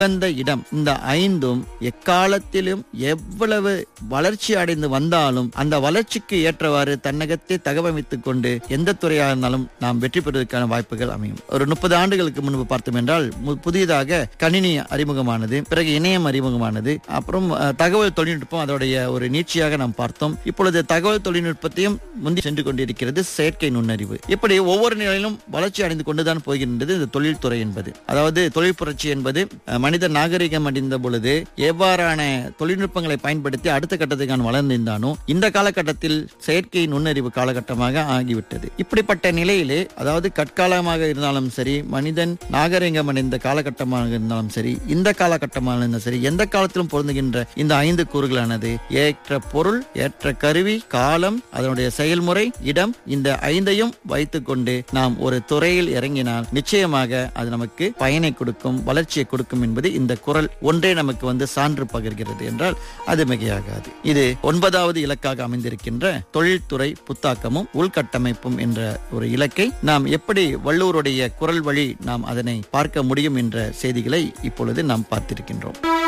உகந்த இடம் இந்த ஐந்தும் எக்காலத்திலும் எவ்வளவு வளர்ச்சி அடைந்து வந்தாலும் அந்த வளர்ச்சிக்கு ஏற்றவாறு தன்னகத்தை தகவமைத்துக் கொண்டு எந்த துறையாக இருந்தாலும் நாம் வெற்றி பெறுவதற்கான வாய்ப்புகள் அமையும் ஒரு முப்பது ஆண்டுகளுக்கு முன்பு பார்த்தோம் என்றால் மு- புதியதாக கணினி அறிமுகமானது பிறகு இணையம் அறிமுகமானது அப்புறம் அஹ், தகவல் தொழில்நுட்பம் அதோடைய ஒரு நீட்சியாக நாம் பார்த்தோம் இப்பொழுது தகவல் தொழில்நுட்பத்தையும் முந்தி சென்று கொண்டிருக்கிறது செயற்கை நுண்ணறிவு இப்படி ஒவ்வொரு நிலையிலும் வளர்ச்சி அடைந்து கொண்டுதான் போகின்றது இந்த தொழில்துறை என்பது அதாவது தொழில் புரட்சி என்பது அஹ், மனித நாகரிகம் அடைந்த பொழுது எவ்வாறான தொழில்நுட்பங்களை பயன்படுத்தி அடுத்த கட்டத்துக்கு நான் வளர்ந்திருந்தானோ இந்த காலகட்டத்தில் செயற்கை நுண்ணறிவு காலகட்டமாக ஆகிவிட்டது இப்படிப்பட்ட நிலையிலே அதாவது கற்காலமாக இருந்தாலும் சரி மனிதன் நாகரிகம் அடைந்த காலகட்டமாக இருந்தாலும் சரி இந்த காலகட்டமாக இருந்தாலும் சரி எந்த காலத்திலும் பொருந்துகின்ற இந்த ஐந்து கூறுகளானது ஏற்ற பொருள் ஏற்ற கருவி காலம் அதனுடைய செயல்முறை இடம் இந்த ஐந்தையும் வைத்துக்கொண்டு நாம் ஒரு துறையில் இறங்கினால் நிச்சயமாக அது நமக்கு பயனை கொடுக்கும் வளர்ச்சியை கொடுக்கும் என்பது இந்த குரல் ஒன்றே நமக்கு வந்து சான்று பகிர்கிறது என்றால் அது மிகையாகாது இது ஒன்பதாவது இலக்காக அமைந்திருக்கின்ற தொழில்துறை புத்தாக்கமும் உள்கட்டமைப்பும் என்ற ஒரு இலக்கை நாம் எப்படி வள்ளுவருடைய குரல் வழி நாம் அதனை பார்க்க முடியும் என்ற செய்திகளை இப்பொழுது நாம் பார்த்திருக்கின்றோம்